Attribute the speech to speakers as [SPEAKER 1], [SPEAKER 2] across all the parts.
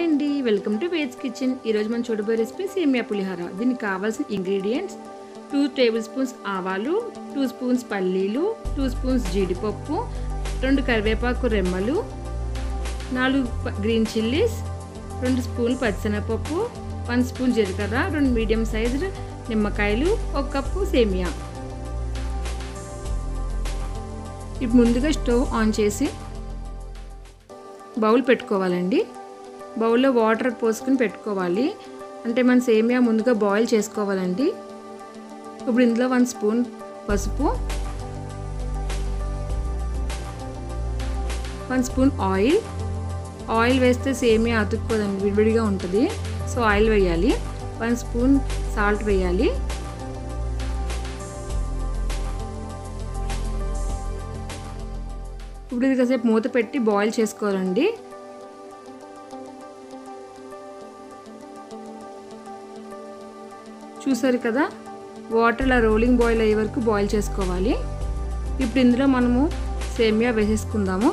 [SPEAKER 1] అండి welcome to veg kitchen ఈరోజు మనం చూడబోయే రెసిపీ సేమియా పులిహోర దీనికి కావాల్సిన ఇంగ్రీడియంట్స్ టూ టేబుల్ స్పూన్స్ ఆవాలు టూ స్పూన్స్ పల్లీలు టూ స్పూన్స్ జీడిపప్పు రెండు కరివేపాకు రెమ్మలు నాలుగు ప- గ్రీన్ చిల్లీస్ రెండు స్పూన్లు పచ్చిశనగపప్పు వన్ స్పూన్ జీలకర్ర రెండు మీడియం సైజు నిమ్మకాయలు ఒక కప్పు సేమియా ఇప్పుడు ముందుగా స్టవ్ ఆన్ చేసి బౌల్ పెట్టుకోవాలండి బౌల్లో వాటర్ పోసుకుని పెట్టుకోవాలి అంటే మన సేమియా ముందుగా బాయిల్ చేసుకోవాలండి ఇప్పుడు ఇందులో వన్ స్పూన్ పసుపు వన్ స్పూన్ ఆయిల్ ఆయిల్ వేస్తే సేమియా అతుక్కోదండి విడివిడిగా ఉంటుంది సో ఆయిల్ వేయాలి వన్ స్పూన్ సాల్ట్ వేయాలి ఇప్పుడు ఇది కాసేపు మూత పెట్టి బాయిల్ చేసుకోవాలండి చూసారు కదా వాటర్ ఇలా రోలింగ్ బాయిల్ అయ్యే వరకు బాయిల్ చేసుకోవాలి ఇప్పుడు ఇందులో మనము సేమియా వేసేసుకుందాము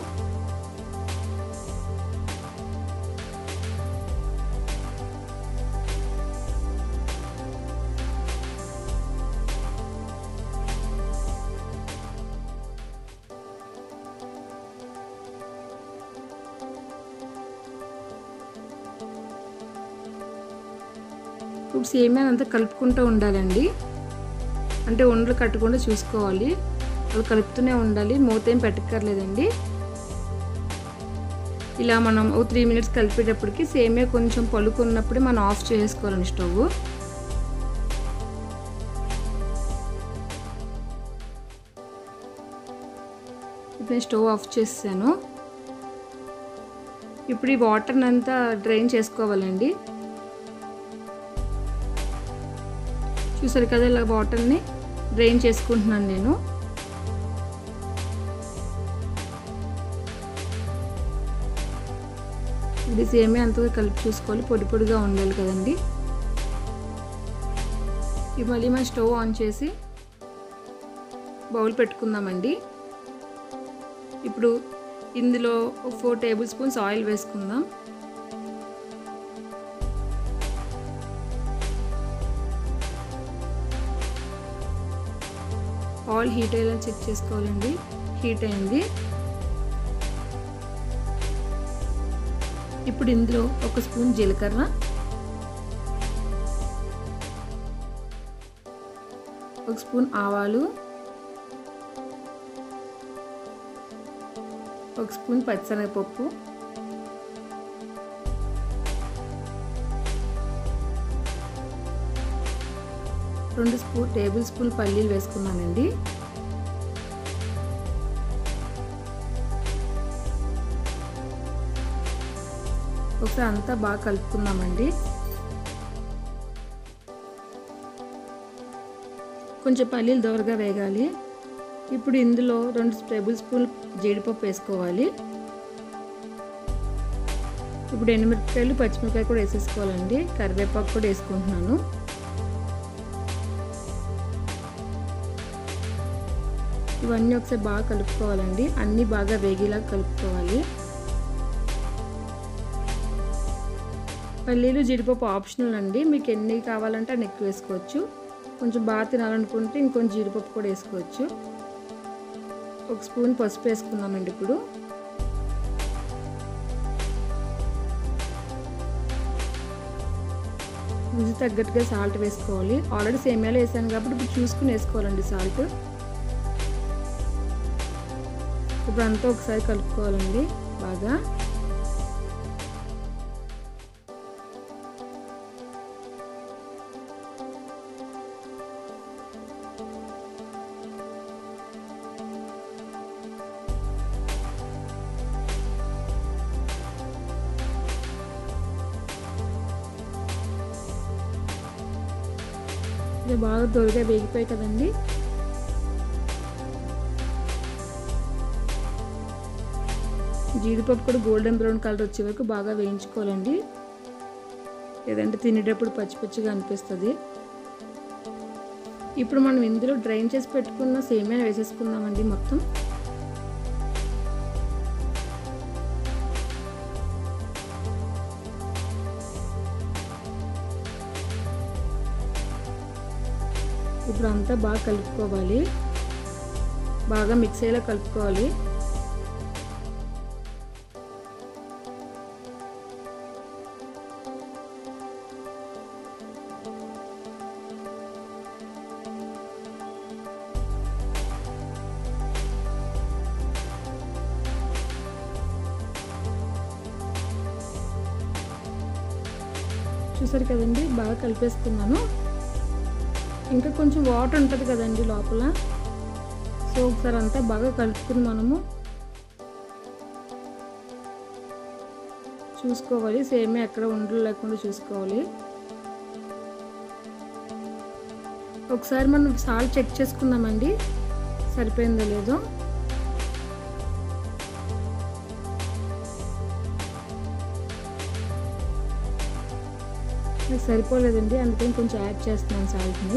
[SPEAKER 1] ఇప్పుడు సేమియా అంతా కలుపుకుంటూ ఉండాలండి అంటే ఉండలు కట్టకుండా చూసుకోవాలి అవి కలుపుతూనే ఉండాలి మూత ఏం పెట్టక్కర్లేదండి ఇలా మనం ఒక త్రీ మినిట్స్ కలిపేటప్పటికి సేమియా కొంచెం పలుకున్నప్పుడే మనం ఆఫ్ చేసుకోవాలండి స్టవ్ ఇప్పుడు నేను స్టవ్ ఆఫ్ చేసాను ఇప్పుడు ఈ వాటర్ని అంతా డ్రైన్ చేసుకోవాలండి చూసారు కదా ఇలా వాటర్ని డ్రైన్ చేసుకుంటున్నాను నేను ఇది సేమే అంతగా కలిపి చూసుకోవాలి పొడి పొడిగా ఉండాలి కదండి ఇది మళ్ళీ మన స్టవ్ ఆన్ చేసి బౌల్ పెట్టుకుందామండి ఇప్పుడు ఇందులో ఒక ఫోర్ టేబుల్ స్పూన్స్ ఆయిల్ వేసుకుందాం ఆయిల్ హీట్ అయ్యేలా చెక్ చేసుకోవాలండి హీట్ అయింది ఇప్పుడు ఇందులో ఒక స్పూన్ జీలకర్ర ఒక స్పూన్ ఆవాలు ఒక స్పూన్ పచ్చిశనగపప్పు రెండు స్పూన్ టేబుల్ స్పూన్ పల్లీలు వేసుకున్నానండి ఒకసారి అంతా బాగా కలుపుకుందామండి కొంచెం పల్లీలు దోరగా వేగాలి ఇప్పుడు ఇందులో రెండు టేబుల్ స్పూన్ జీడిపప్పు వేసుకోవాలి ఇప్పుడు ఎండుమిరపకాయలు పచ్చిమిరపకాయ కూడా వేసేసుకోవాలండి కరివేపాకు కూడా వేసుకుంటున్నాను ఇవన్నీ ఒకసారి బాగా కలుపుకోవాలండి అన్నీ బాగా వేగేలా కలుపుకోవాలి పల్లీలు జీడిపప్పు ఆప్షనల్ అండి మీకు ఎన్ని కావాలంటే అన్ని ఎక్కువ వేసుకోవచ్చు కొంచెం బాగా తినాలనుకుంటే ఇంకొంచెం జీడిపప్పు కూడా వేసుకోవచ్చు ఒక స్పూన్ పసుపు వేసుకుందామండి ఇప్పుడు రుచి తగ్గట్టుగా సాల్ట్ వేసుకోవాలి ఆల్రెడీ సేమియాలో వేసాను కాబట్టి ఇప్పుడు చూసుకుని వేసుకోవాలండి సాల్ట్ ఇప్పుడు అంతా ఒకసారి కలుపుకోవాలండి బాగా ఇది బాగా దొరగా వేగిపోయాయి కదండి జీడిపప్పు కూడా గోల్డెన్ బ్రౌన్ కలర్ వచ్చే వరకు బాగా వేయించుకోవాలండి లేదంటే తినేటప్పుడు పచ్చి పచ్చిగా అనిపిస్తుంది ఇప్పుడు మనం ఇందులో డ్రైన్ చేసి పెట్టుకున్న సేమియా వేసేసుకుందామండి మొత్తం ఇప్పుడు అంతా బాగా కలుపుకోవాలి బాగా మిక్స్ అయ్యేలా కలుపుకోవాలి చూసారు కదండి బాగా కలిపేసుకున్నాను ఇంకా కొంచెం వాటర్ ఉంటుంది కదండి లోపల సో ఒకసారి అంతా బాగా కలుపుకుని మనము చూసుకోవాలి సేమే ఎక్కడ ఉండలు లేకుండా చూసుకోవాలి ఒకసారి మనం సాల్ట్ చెక్ చేసుకుందామండి సరిపోయిందో లేదో నాకు సరిపోలేదండి అందుకని కొంచెం యాడ్ చేస్తున్నాను సాల్ట్ని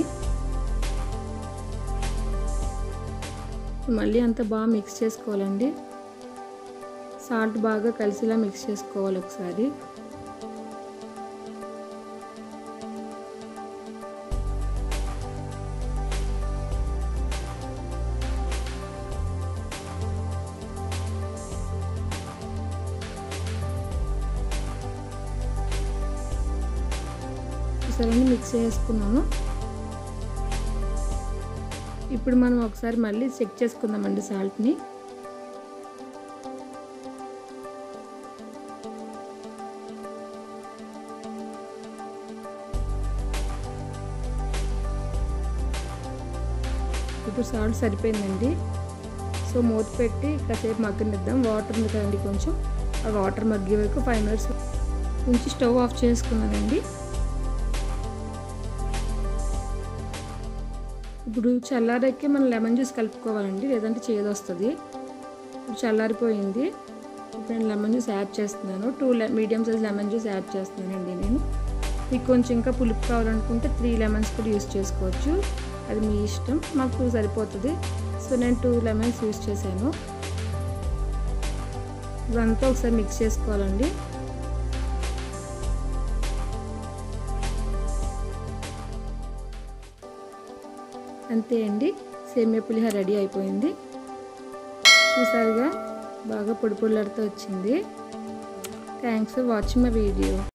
[SPEAKER 1] మళ్ళీ అంతా బాగా మిక్స్ చేసుకోవాలండి సాల్ట్ బాగా కలిసిలా మిక్స్ చేసుకోవాలి ఒకసారి చూసారండి మిక్స్ చేసుకున్నాను ఇప్పుడు మనం ఒకసారి మళ్ళీ చెక్ చేసుకుందామండి సాల్ట్ని ఇప్పుడు సాల్ట్ సరిపోయిందండి సో మూత పెట్టి కాసేపు మగ్గనిద్దాం వాటర్ ఉంది కదండి కొంచెం ఆ వాటర్ మగ్గే వరకు ఫైవ్ మినిట్స్ ఉంచి స్టవ్ ఆఫ్ చేసుకున్నానండి ఇప్పుడు చల్లారెక్కి మనం లెమన్ జ్యూస్ కలుపుకోవాలండి లేదంటే చేదు వస్తుంది ఇప్పుడు చల్లారిపోయింది ఇప్పుడు నేను లెమన్ జ్యూస్ యాడ్ చేస్తున్నాను two medium size lemon juice add చేస్తున్నానండి నేను మీకు కొంచెం ఇంకా పులుపు కావాలనుకుంటే త్రీ లెమన్స్ కూడా యూస్ చేసుకోవచ్చు అది మీ ఇష్టం మాకు టూ సరిపోతుంది సో నేను టూ లెమన్స్ యూస్ చేశాను ఇదంతా ఒకసారి మిక్స్ చేసుకోవాలండి అంతే అండి సేమియా పులిహోర రెడీ అయిపోయింది చూసారుగా బాగా పొడి పొడిలాడుతూ వచ్చింది thanks for watching my video